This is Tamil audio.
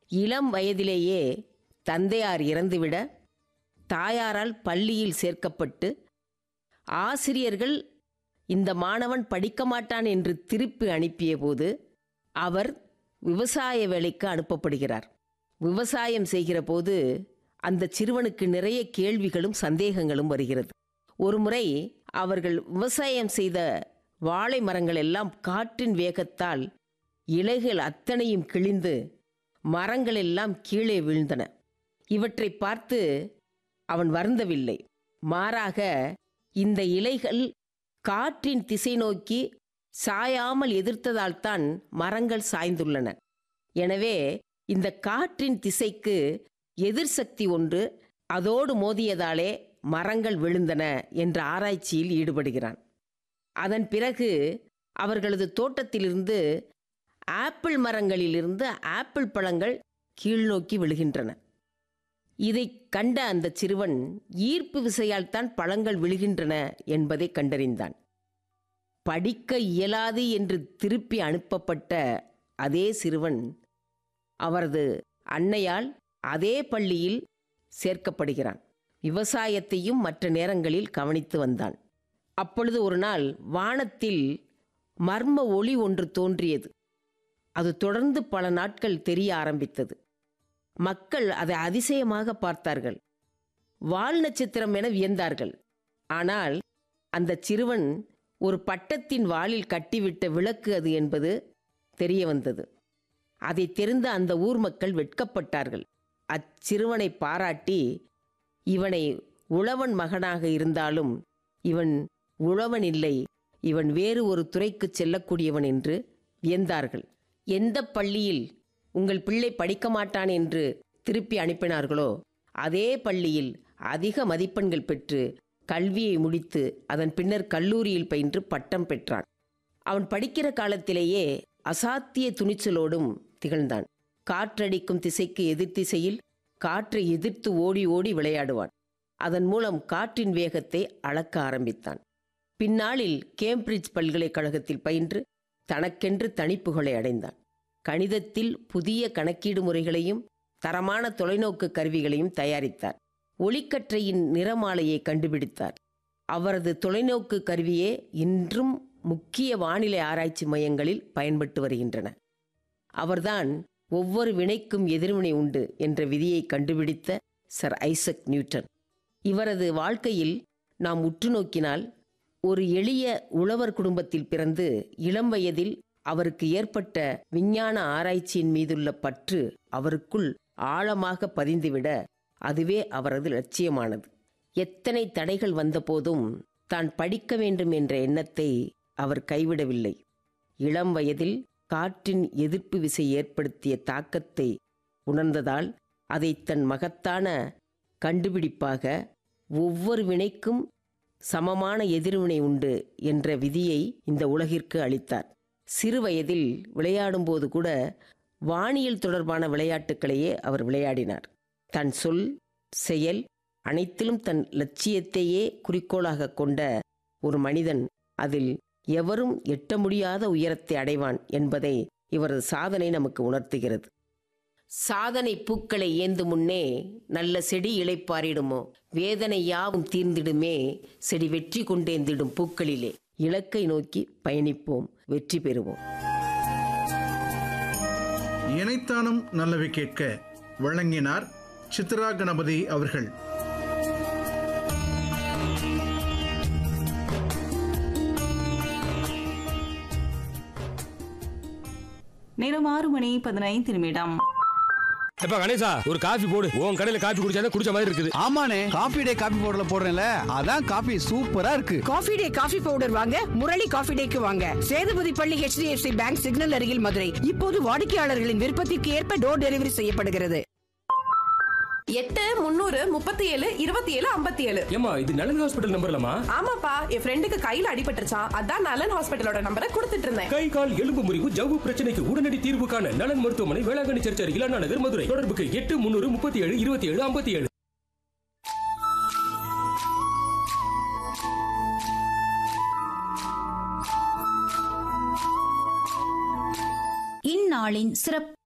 இளம் வயதிலேயே தந்தையார் இறந்துவிட தாயாரால் பள்ளியில் சேர்க்கப்பட்டு ஆசிரியர்கள் இந்த மாணவன் படிக்க மாட்டான் என்று திருப்பி அனுப்பிய போது அவர் விவசாய வேலைக்கு அனுப்பப்படுகிறார் விவசாயம் செய்கிற போது அந்த சிறுவனுக்கு நிறைய கேள்விகளும் சந்தேகங்களும் வருகிறது ஒருமுறை அவர்கள் விவசாயம் செய்த வாழை மரங்கள் எல்லாம் காற்றின் வேகத்தால் இலைகள் அத்தனையும் கிழிந்து மரங்கள் எல்லாம் கீழே வீழ்ந்தன இவற்றை பார்த்து அவன் வருந்தவில்லை மாறாக இந்த இலைகள் காற்றின் திசை நோக்கி சாயாமல் எதிர்த்ததால்தான் மரங்கள் சாய்ந்துள்ளன எனவே இந்த காற்றின் திசைக்கு எதிர் சக்தி ஒன்று அதோடு மோதியதாலே மரங்கள் விழுந்தன என்ற ஆராய்ச்சியில் ஈடுபடுகிறான் அதன் பிறகு அவர்களது தோட்டத்திலிருந்து ஆப்பிள் மரங்களிலிருந்து ஆப்பிள் பழங்கள் கீழ்நோக்கி விழுகின்றன இதை கண்ட அந்த சிறுவன் ஈர்ப்பு விசையால் தான் பழங்கள் விழுகின்றன என்பதை கண்டறிந்தான் படிக்க இயலாது என்று திருப்பி அனுப்பப்பட்ட அதே சிறுவன் அவரது அன்னையால் அதே பள்ளியில் சேர்க்கப்படுகிறான் விவசாயத்தையும் மற்ற நேரங்களில் கவனித்து வந்தான் அப்பொழுது ஒரு நாள் வானத்தில் மர்ம ஒளி ஒன்று தோன்றியது அது தொடர்ந்து பல நாட்கள் தெரிய ஆரம்பித்தது மக்கள் அதை அதிசயமாக பார்த்தார்கள் வால் நட்சத்திரம் என வியந்தார்கள் ஆனால் அந்த சிறுவன் ஒரு பட்டத்தின் வாளில் கட்டிவிட்ட விளக்கு அது என்பது தெரிய வந்தது அதை தெரிந்த அந்த ஊர் மக்கள் வெட்கப்பட்டார்கள் அச்சிறுவனை பாராட்டி இவனை உழவன் மகனாக இருந்தாலும் இவன் உழவன் இல்லை இவன் வேறு ஒரு துறைக்கு செல்லக்கூடியவன் என்று வியந்தார்கள் எந்த பள்ளியில் உங்கள் பிள்ளை படிக்க மாட்டான் என்று திருப்பி அனுப்பினார்களோ அதே பள்ளியில் அதிக மதிப்பெண்கள் பெற்று கல்வியை முடித்து அதன் பின்னர் கல்லூரியில் பயின்று பட்டம் பெற்றான் அவன் படிக்கிற காலத்திலேயே அசாத்திய துணிச்சலோடும் திகழ்ந்தான் காற்றடிக்கும் திசைக்கு எதிர் திசையில் காற்றை எதிர்த்து ஓடி ஓடி விளையாடுவான் அதன் மூலம் காற்றின் வேகத்தை அளக்க ஆரம்பித்தான் பின்னாளில் கேம்பிரிட்ஜ் பல்கலைக்கழகத்தில் பயின்று தனக்கென்று தனிப்புகளை அடைந்தான் கணிதத்தில் புதிய கணக்கீடு முறைகளையும் தரமான தொலைநோக்கு கருவிகளையும் தயாரித்தார் ஒளிக்கற்றையின் நிறமாலையை கண்டுபிடித்தார் அவரது தொலைநோக்கு கருவியே இன்றும் முக்கிய வானிலை ஆராய்ச்சி மையங்களில் பயன்பட்டு வருகின்றன அவர்தான் ஒவ்வொரு வினைக்கும் எதிர்வினை உண்டு என்ற விதியை கண்டுபிடித்த சர் ஐசக் நியூட்டன் இவரது வாழ்க்கையில் நாம் உற்று நோக்கினால் ஒரு எளிய உழவர் குடும்பத்தில் பிறந்து இளம் வயதில் அவருக்கு ஏற்பட்ட விஞ்ஞான ஆராய்ச்சியின் மீதுள்ள பற்று அவருக்குள் ஆழமாக பதிந்துவிட அதுவே அவரது லட்சியமானது எத்தனை தடைகள் வந்தபோதும் தான் படிக்க வேண்டும் என்ற எண்ணத்தை அவர் கைவிடவில்லை இளம் வயதில் காற்றின் எதிர்ப்பு விசை ஏற்படுத்திய தாக்கத்தை உணர்ந்ததால் அதை தன் மகத்தான கண்டுபிடிப்பாக ஒவ்வொரு வினைக்கும் சமமான எதிர்வினை உண்டு என்ற விதியை இந்த உலகிற்கு அளித்தார் சிறு வயதில் விளையாடும்போது கூட வானியல் தொடர்பான விளையாட்டுக்களையே அவர் விளையாடினார் தன் சொல் செயல் அனைத்திலும் தன் லட்சியத்தையே குறிக்கோளாக கொண்ட ஒரு மனிதன் அதில் எவரும் எட்ட முடியாத உயரத்தை அடைவான் என்பதை இவரது சாதனை நமக்கு உணர்த்துகிறது சாதனை பூக்களை ஏந்து முன்னே நல்ல செடி இளைப்பாரிடுமோ வேதனை யாவும் தீர்ந்திடுமே செடி வெற்றி கொண்டேந்திடும் பூக்களிலே இலக்கை நோக்கி பயணிப்போம் வெற்றி பெறுவோம் இணைத்தானும் நல்லவை கேட்க வழங்கினார் சித்ரா கணபதி அவர்கள் நேரம் ஆறு மணி பதினைந்து நிமிடம் எப்ப கணேசா ஒரு காஃபி போடு உன் கடையில காஃபி குடிச்சாதான் குடிச்ச மாதிரி இருக்குது ஆமாண்ணே காபி டே காபி பவுடர்ல போடுறேன்ல அதான் காபி சூப்பரா இருக்கு காஃபி டே காஃபி பவுடர் வாங்க முரளி காஃபி டேக்கு வாங்க சேதுபதி பள்ளி HDFC பேங்க் சிக்னல் அருகில் மதுரை இப்போது வாடிக்கையாளர்களின் விருப்பத்திற்கு ஏற்ப டோர் டெலிவரி செய்யப்படுகிறது எட்டு முந்நூறு முப்பத்தி ஏழு இருபத்தி ஏழு ஐம்பத்தி ஏழு ஏமா இது நலன் ஹாஸ்பிட்டல் நம்பர்லமா ஆமாப்பா என் ஃப்ரெண்டுக்கு கையில அடிபட்டுருச்சான் அதான் நலன் ஹாஸ்பிட்டலோட நம்பரை கொடுத்துட்டு இருந்தேன் கை கால் எலும்பு முறிவு ஜவ்வு பிரச்சனைக்கு உடனடி தீர்வு காண நலன் மருத்துவமனை வேளாங்கண்ணி சர்ச் அருகில் அண்ணா நகர் மதுரை தொடர்புக்கு எட்டு முன்னூறு முப்பத்தி ஏழு இருபத்தி ஏழு ஐம்பத்தி ஏழு இந்நாளின் சிறப்பு